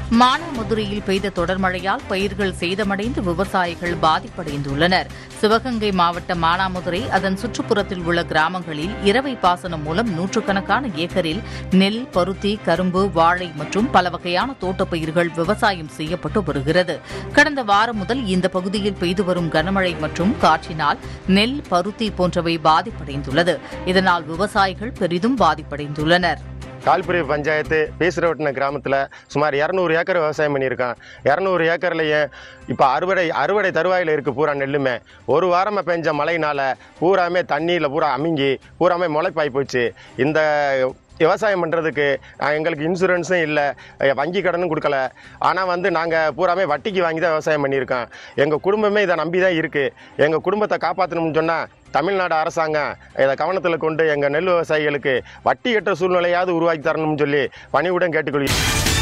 மானாமதுரையில் பெய்த தொடர் மழையால் பயிர்கள் சேதமடைந்து விவசாயிகள் பாதிப்படைந்துள்ளனர் சிவகங்கை மாவட்டம் மானாமதுரை அதன் சுற்றுப்புறத்தில் உள்ள கிராமங்களில் இரவை பாசனம் மூலம் நூற்றுக்கணக்கான ஏக்கரில் நெல் பருத்தி கரும்பு வாழை மற்றும் பல வகையான தோட்டப்பயிர்கள் விவசாயம் செய்யப்பட்டு வருகிறது கடந்த வாரம் முதல் இந்த பகுதியில் பெய்து வரும் கனமழை மற்றும் காற்றினால் நெல் பருத்தி போன்றவை பாதிப்படைந்துள்ளது இதனால் விவசாயிகள் பெரிதும் பாதிப்படைந்துள்ளனர் கால்புரி பஞ்சாயத்து பீசுரவட்டின கிராமத்தில் சுமார் இரநூறு ஏக்கர் விவசாயம் பண்ணியிருக்கான் இரநூறு ஏக்கர்லையே இப்போ அறுவடை அறுவடை தருவாயில் இருக்குது பூரா நெல்லுமே ஒரு வாரமாக பெஞ்ச மழையினால பூராமே தண்ணியில் பூரா அமுங்கி பூராமே முளைப்பாய் போச்சு இந்த விவசாயம் பண்ணுறதுக்கு எங்களுக்கு இன்சூரன்ஸும் இல்லை வங்கி கடனும் கொடுக்கல ஆனால் வந்து நாங்கள் பூராமே வட்டிக்கு வாங்கி தான் விவசாயம் பண்ணியிருக்கோம் எங்கள் குடும்பமே இதை நம்பி தான் இருக்குது எங்கள் குடும்பத்தை காப்பாற்றணும்னு சொன்னால் தமிழ்நாடு அரசாங்கம் இதை கவனத்தில் கொண்டு எங்கள் நெல் விவசாயிகளுக்கு வட்டி கட்டுற சூழ்நிலையாவது உருவாக்கி தரணும்னு சொல்லி பணிவுடன் கேட்டுக்கொள்கிறேன்